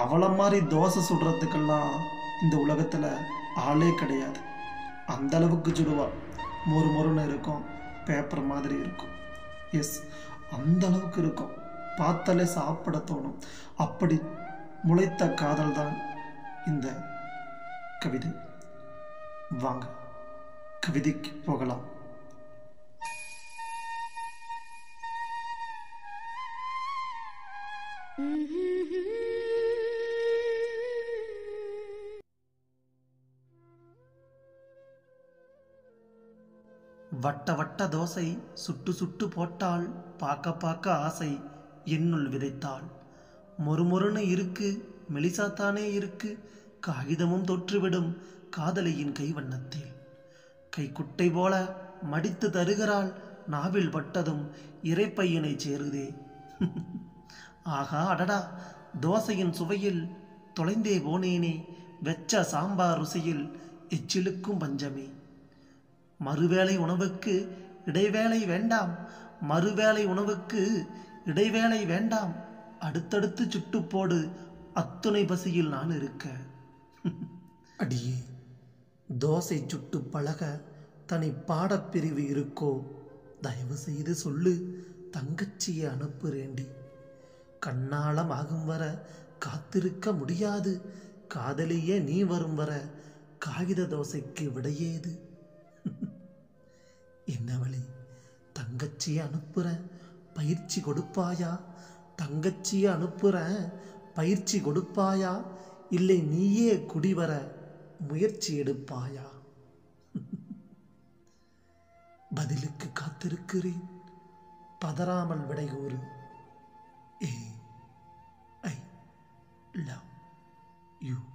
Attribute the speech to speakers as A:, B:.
A: அவளை மாதிரி தோசை சுடுறதுக்கெல்லாம் இந்த உலகத்தில் ஆளே கிடையாது அந்த அளவுக்கு சுடுவா மொறு மொறுன்னு இருக்கும் பேப்பர் மாதிரி இருக்கும் எஸ் அந்த அளவுக்கு இருக்கும் பார்த்தாலே சாப்பிட தோணும் அப்படி முளைத்த காதல் தான் இந்த கவிதை வாங்க கவிதைக்கு போகலாம் வட்ட வட்ட தோசை சுட்டு சுட்டு போட்டால் பார்க்க பார்க்க ஆசை என்னுள் விதைத்தாள் மொறுமொறுன்னு இருக்கு மெலிசாத்தானே இருக்கு காகிதமும் தொற்றுவிடும் காதலியின் கைவண்ணத்தில் கைக்குட்டை போல மடித்து தருகிறாள் நாவில் பட்டதும் இறைப்பையனை சேருதே ஆகா அடடா தோசையின் சுவையில் தொலைந்தே போனேனே வெச்ச சாம்பார் ருசியில் எச்சிலுக்கும் பஞ்சமே மறுவேளை உணவுக்கு இடைவேளை வேண்டாம் மறுவேளை உணவுக்கு இடைவேளை வேண்டாம் அடுத்தடுத்து சுட்டு போடு அத்துணை பசியில் நான் இருக்க அடியே தோசை சுட்டு பழக தனி பாடப்பிரிவு இருக்கோ தயவு செய்து சொல்லு தங்கச்சியை அனுப்புறேண்டி கண்ணாலம் ஆகும் வர காத்திருக்க முடியாது காதலியே நீ வரும் வர காகித தோசைக்கு விடையேது என்னவளே தங்கச்சியை அனுப்புறேன் பயிற்சி கொடுப்பாயா தங்கச்சியை அனுப்புறேன் பயிற்சி கொடுப்பாயா இல்லை நீயே குடிவர முயற்சி எடுப்பாயா பதிலுக்கு காத்திருக்கிறேன் பதறாமல் விடை கூறு ஏ ஐ லவ் யூ